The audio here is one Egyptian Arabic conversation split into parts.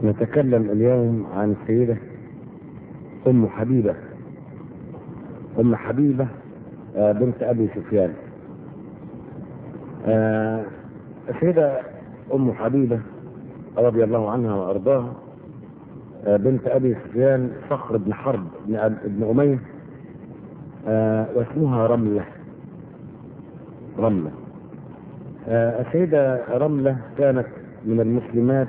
نتكلم اليوم عن السيدة أم حبيبة أم حبيبة آه، بنت أبي سفيان آه، السيدة أم حبيبة رضي الله عنها وأرضاها آه، بنت أبي سفيان صخر بن حرب بن, أب- بن أمية آه، واسمها رملة رملة آه، السيدة رملة كانت من المسلمات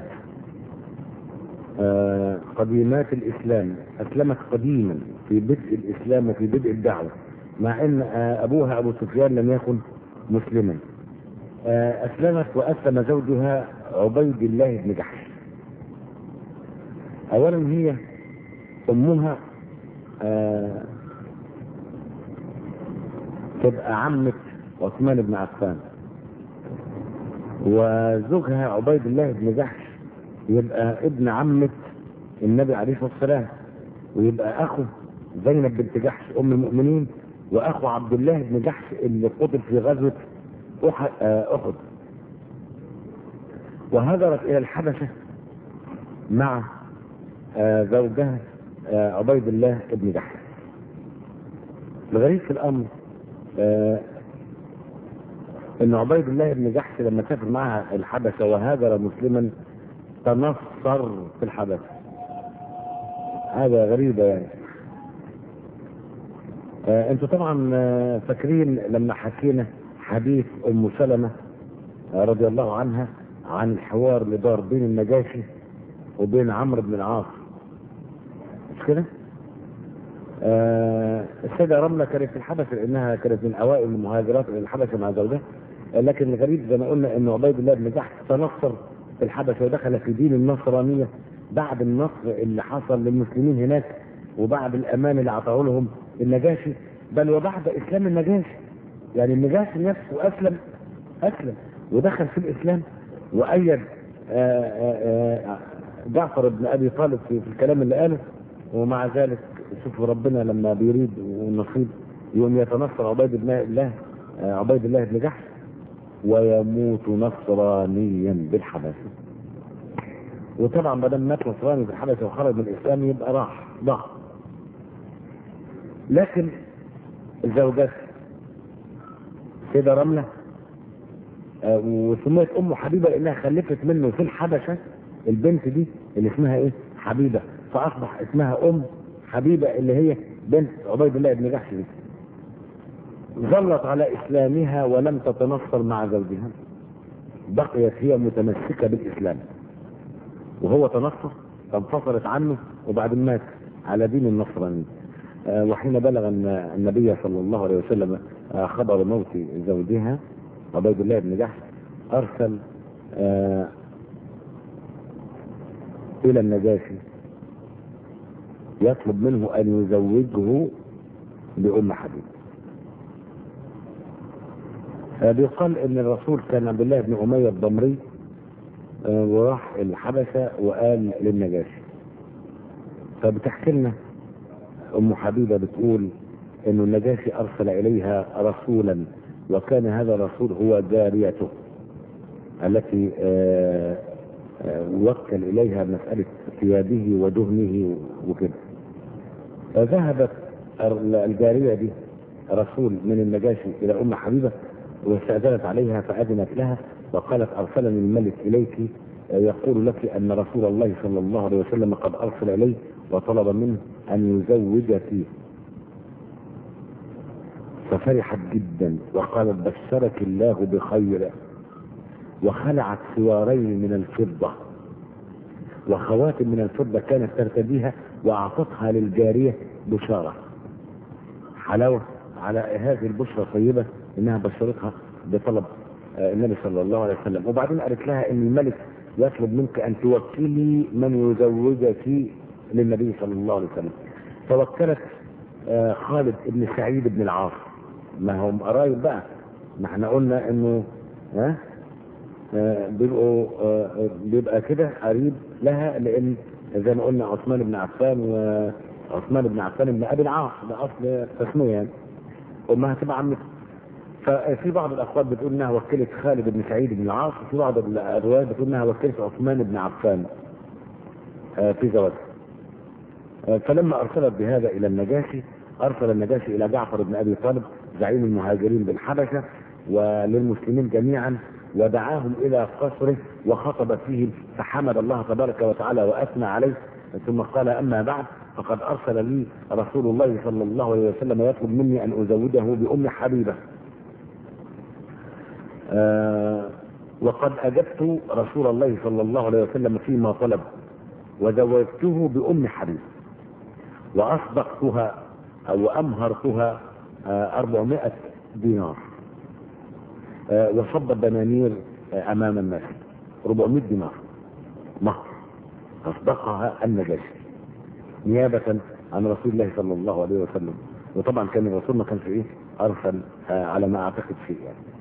آه، قديمات الإسلام أسلمت قديما في بدء الإسلام وفي بدء الدعوة مع أن آه، أبوها أبو سفيان لم يكن مسلما آه، أسلمت وأسلم زوجها عبيد الله بن جحش أولا هي أمها آه، تبقى عمة عثمان بن عفان وزوجها عبيد الله بن جحش يبقى ابن عمة النبي عليه الصلاة والسلام ويبقى أخو زينب بنت جحش أم المؤمنين وأخو عبد الله بن جحش اللي قتل في غزوة أح- آه، أحد وهاجرت إلى الحبشة مع آه، زوجها آه، عبيد الله بن جحش الغريب في الأمر آه، ان عبيد الله بن جحش لما سافر معها الحبشه وهاجر مسلما تنصر في الحبشه هذا غريبة يعني آه انتوا طبعا آه، فاكرين لما حكينا حديث ام سلمة آه، رضي الله عنها عن الحوار اللي دار بين النجاشي وبين عمرو بن العاص مش كده؟ آه، السيدة رملة كانت في الحبشة لأنها كانت من أوائل المهاجرات إلى الحبشة مع زوجها آه، لكن الغريب زي ما قلنا أن عبيد الله بن جحش تنصر في الحبشة ودخل في دين النصرانية بعد النصر اللي حصل للمسلمين هناك وبعد الأمان اللي أعطاه لهم النجاشي بل وبعد إسلام النجاشي يعني النجاشي نفسه أسلم أسلم ودخل في الإسلام وأيد آه، آه، آه، جعفر بن أبي طالب في في الكلام اللي قاله ومع ذلك شوفوا ربنا لما بيريد ونصيب يوم يتنصر عبيد الله الله آه، عبيد الله بن جحش ويموت نصرانيا بالحبشه وطبعا ما دام مات نصراني بالحبشه وخرج من الاسلام يبقى راح ضاع لكن الزوجات سيدة رملة آه، وسميت أم حبيبة لأنها خلفت منه في الحبشة البنت دي اللي اسمها إيه؟ حبيبة فأصبح اسمها أم حبيبة اللي هي بنت عبيد الله بن جحش دي ظلت على إسلامها ولم تتنصر مع زوجها بقيت هي متمسكة بالإسلام وهو تنصر فانفصلت عنه وبعدين مات على دين النصراني آه، وحين بلغ الن- النبي صلى الله عليه وسلم آه، خبر موت زوجها عبيد الله بن جحش أرسل آه، إلى النجاشي يطلب منه أن يزوجه بأم حبيب آه، بيقال ان الرسول كان عبد الله بن اميه الضمري آه، وراح الحبشه وقال للنجاشي فبتحكي لنا ام حبيبه بتقول ان النجاشي ارسل اليها رسولا وكان هذا الرسول هو جاريته التي آه، آه، وكل اليها مساله ثيابه ودهنه وكده فذهبت الجاريه دي رسول من النجاشي الى ام حبيبه واستأذنت عليها فأذنت لها وقالت أرسلني الملك إليك يقول لك أن رسول الله صلى الله عليه وسلم قد أرسل إليه وطلب منه أن يزوجك ففرحت جدا وقالت بشرك الله بخير وخلعت سوارين من الفضة وخواتم من الفضة كانت ترتديها وأعطتها للجارية بشارة حلاوة على هذه البشرى الطيبة انها بشرتها بطلب آه، النبي صلى الله عليه وسلم وبعدين قالت لها ان الملك يطلب منك ان توكلي من يزوجك للنبي صلى الله عليه وسلم فوكلت آه، خالد بن سعيد بن العاص ما هم قرايب بقى ما احنا قلنا انه ها آه، بيبقوا آه، بيبقى كده قريب لها لان زي ما قلنا عثمان بن عفان وعثمان بن عفان بن ابي العاص ده اصل تسميه يعني امها تبقى عمته ففي بعض الاخوات بتقول انها وكلت خالد بن سعيد بن العاص وفي بعض الروايات بتقول انها وكلت عثمان بن عفان آه، في زواجها آه، فلما ارسلت بهذا الى النجاشي ارسل النجاشي الى جعفر بن ابي طالب زعيم المهاجرين بالحبشه وللمسلمين جميعا ودعاهم الى قصره وخطب فيهم فحمد الله تبارك وتعالى واثنى عليه ثم قال اما بعد فقد ارسل لي رسول الله صلى الله عليه وسلم يطلب مني ان ازوجه بام حبيبه. آه وقد اجبت رسول الله صلى الله عليه وسلم فيما طلب وزوجته بام حبيبه. واصدقتها او امهرتها آه 400 دينار. آه وصب الدنانير آه امام الناس 400 دينار مهر اصدقها النجاشي نيابة عن رسول الله صلى الله عليه وسلم وطبعا كان الرسول ما كانش ايه ارسل آه على ما اعتقد شيء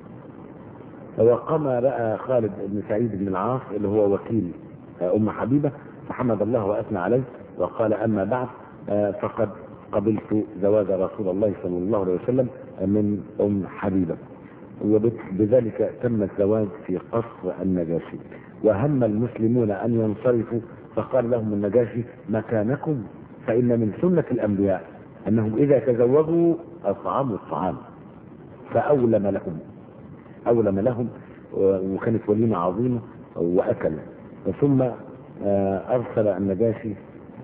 يعني وقام بقى خالد بن سعيد بن العاص اللي هو وكيل آه ام حبيبه فحمد الله واثنى عليه وقال اما بعد آه فقد قبلت زواج رسول الله صلى الله عليه وسلم من ام حبيبه وبذلك تم الزواج في قصر النجاشي وهم المسلمون ان ينصرفوا فقال لهم النجاشي مكانكم فان من سنه الانبياء انهم اذا تزوجوا اطعموا الطعام فاولم لهم اولم لهم وكانت وليمه عظيمه واكل ثم ارسل النجاشي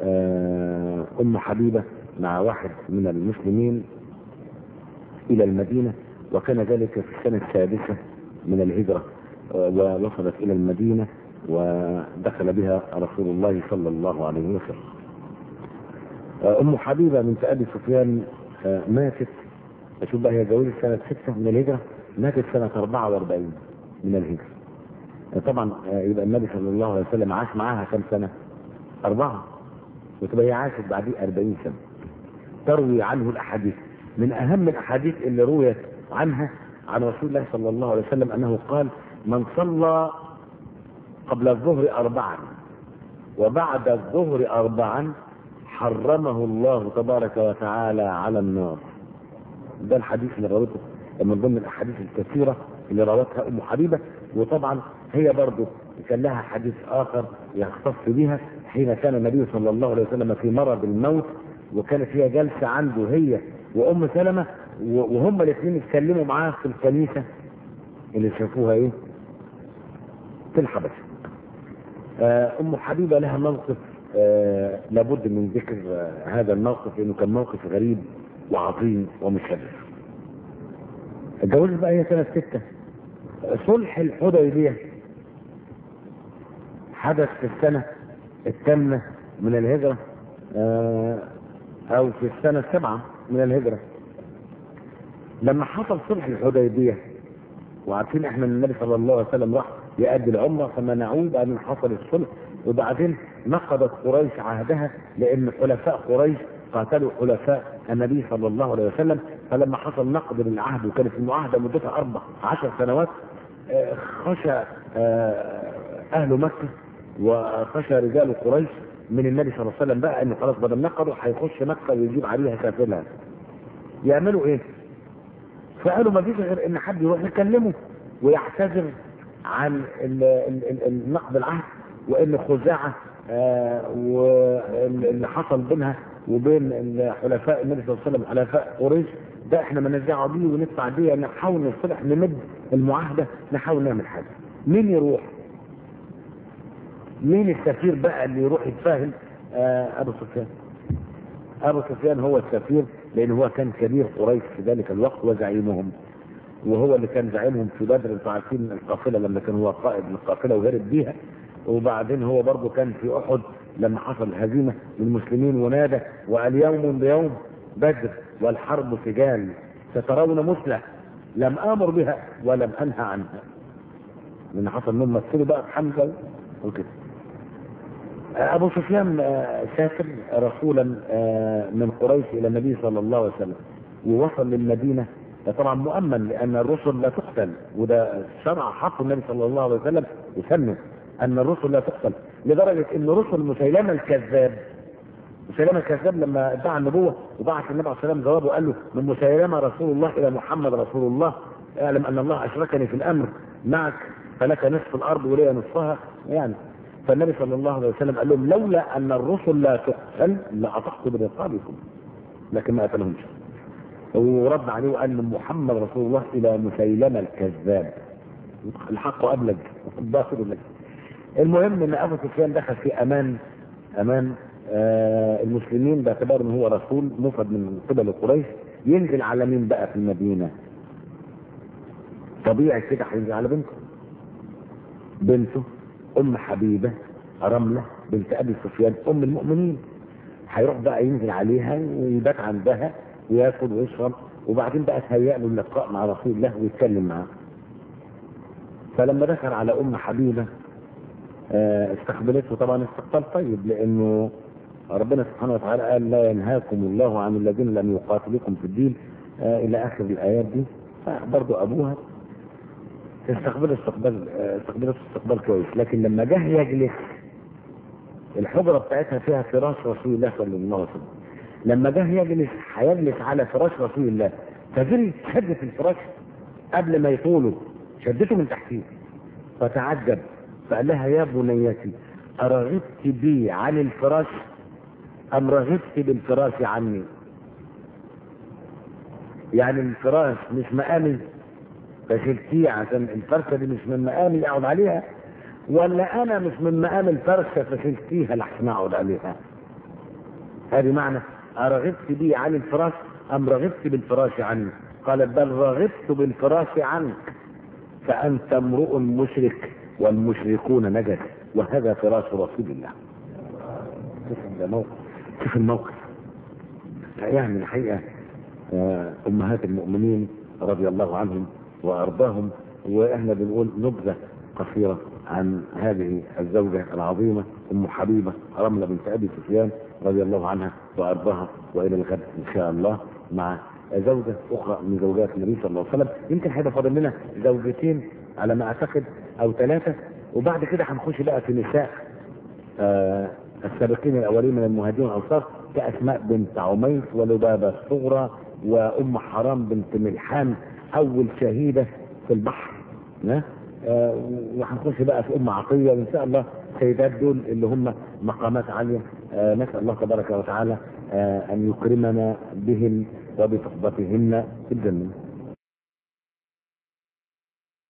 ام حبيبه مع واحد من المسلمين الى المدينه وكان ذلك في السنه السادسه من الهجره ووصلت الى المدينه ودخل بها رسول الله صلى الله عليه وسلم ام حبيبه بنت ابي سفيان ماتت اشوف بقى هي جوزت سنه 6 من الهجره ماتت سنه 44 من الهجره طبعا يبقى النبي صلى الله عليه وسلم عاش معاها كم سنه؟ اربعه وتبقى هي عاشت بعديه 40 سنه تروي عنه الاحاديث من اهم الاحاديث اللي رويت عنها عن رسول الله صلى الله عليه وسلم انه قال من صلى قبل الظهر أربعا وبعد الظهر أربعا حرمه الله تبارك وتعالى على النار ده الحديث اللي روته من ضمن الأحاديث الكثيرة اللي روتها أم حبيبة وطبعا هي برضه كان لها حديث آخر يختص بها حين كان النبي صلى الله عليه وسلم في مرض الموت وكانت هي جالسة عنده هي وأم سلمة وهم الاثنين اتكلموا معاه في الكنيسة اللي شافوها ايه في الحبشة ام حبيبه لها موقف آه لابد من ذكر آه هذا الموقف لانه كان موقف غريب وعظيم ومشرف اتجوزت بقى هي سنه سته صلح الحديبيه حدث في السنه الثامنه من الهجره آه او في السنه السابعه من الهجره لما حصل صلح الحديبيه وعارفين احنا ان النبي صلى الله عليه وسلم راح يؤدي العمره فمنعوه بعدين حصل الصلح وبعدين نقضت قريش عهدها لان حلفاء قريش قاتلوا حلفاء النبي صلى الله عليه وسلم فلما حصل نقض للعهد وكانت المعاهده مدتها اربع عشر سنوات خشى اهل مكه وخشى رجال قريش من النبي صلى الله عليه وسلم بقى انه خلاص بدل نقضوا هيخش مكه ويجيب عليها سافلها يعملوا ايه؟ فقالوا ما فيش غير ان حد يروح يكلمه ويعتذر عن النقد العهد وان خزاعه آه واللي حصل بينها وبين حلفاء النبي صلى الله عليه وسلم حلفاء قريش ده احنا ما نرجع بيه وندفع بيه نحاول نصلح نمد المعاهده نحاول نعمل حاجه مين يروح؟ مين السفير بقى اللي يروح يتفاهم آه ابو سفيان؟ ابو سفيان هو السفير لان هو كان كبير قريش في ذلك الوقت وزعيمهم وهو اللي كان زعيمهم في بدر انتوا عارفين القافله لما كان هو قائد القافله وهرب بيها وبعدين هو برضه كان في احد لما حصل الهزيمه للمسلمين ونادى واليوم بيوم بدر والحرب سجال سترون مثله لم امر بها ولم انهى عنها لان حصل انهم مثلوا بقى بحمزه وكده ابو سفيان سافر رسولا من قريش الى النبي صلى الله عليه وسلم ووصل للمدينه طبعا مؤمن لان الرسل لا تقتل وده شرع حق النبي صلى الله عليه وسلم يسمي ان الرسل لا تقتل لدرجه ان رسل مسيلمه الكذاب مسيلمه الكذاب لما ادعى النبوه وبعث النبي عليه الصلاه والسلام جوابه قال له من مسيلمه رسول الله الى محمد رسول الله اعلم ان الله اشركني في الامر معك فلك نصف الارض ولي نصفها يعني فالنبي صلى الله عليه وسلم قال لهم لولا ان الرسل لا تقتل لاطحت برقابكم لكن ما قتلهمش ورد عليه وقال له محمد رسول الله الى مسيلمه الكذاب الحق ابلج الباطل لك المهم ان ابو سفيان دخل في امان امان آه المسلمين باعتبار ان هو رسول مفرد من قبل قريش ينزل على مين بقى في المدينه طبيعي كده هينزل على بنته بنته ام حبيبه رمله بنت ابي سفيان ام المؤمنين هيروح بقى ينزل عليها ويبات عندها وياكل ويشرب وبعدين بقى تهيأ له اللقاء مع رسول الله ويتكلم معاه فلما دخل على ام حبيبه آه، استقبلته طبعا استقبال طيب لانه ربنا سبحانه وتعالى قال لا ينهاكم الله عن الذين لم يقاتلوكم في الدين آه، الى اخر الايات دي فبرضه ابوها استقبل استقبال آه، استقبلته استقبال كويس لكن لما جه يجلس الحجره بتاعتها فيها فراش رسول الله صلى الله عليه وسلم لما جه يجلس هيجلس على فراش رسول الله فجري شد في الفراش قبل ما يطوله شدته من تحتيه فتعجب فقال لها يا بنيتي أرغبت بي عن الفراش أم رغبت بالفراش عني يعني الفراش مش مقامي فشلتيه عشان الفرشة دي مش من مقامي أقعد عليها ولا أنا مش من مقام الفرشة فشلتيها لحسن أقعد عليها هذه معنى أرغبت بي عن الفراش أم رغبت بالفراش عني قالت بل رغبت بالفراش عنك فأنت امرؤ مشرك والمشركون نجس وهذا فراش رسول الله شوف الموقف شوف الموقف يعني الحقيقة آه، أمهات المؤمنين رضي الله عنهم وأرضاهم وإحنا بنقول نبذة قصيرة عن هذه الزوجة العظيمة أم حبيبة رملة بنت أبي سفيان رضي الله عنها وأرضاها وإلى الغد إن شاء الله مع زوجة أخرى من زوجات النبي صلى الله عليه وسلم يمكن هيبقى فاضل لنا زوجتين على ما أعتقد أو ثلاثة وبعد كده هنخش بقى في نساء آه السابقين الأولين من المهاجرين والأنصار كأسماء بنت عميس ولبابة الصغرى وأم حرام بنت ملحان أول شهيدة في البحر ها؟ آه وهنخش بقى في أم عطية وإن شاء الله السيدات دول اللي هم مقامات عالية آه نسأل الله تبارك وتعالى آه أن يكرمنا بهم وبصحبتهن في الجنة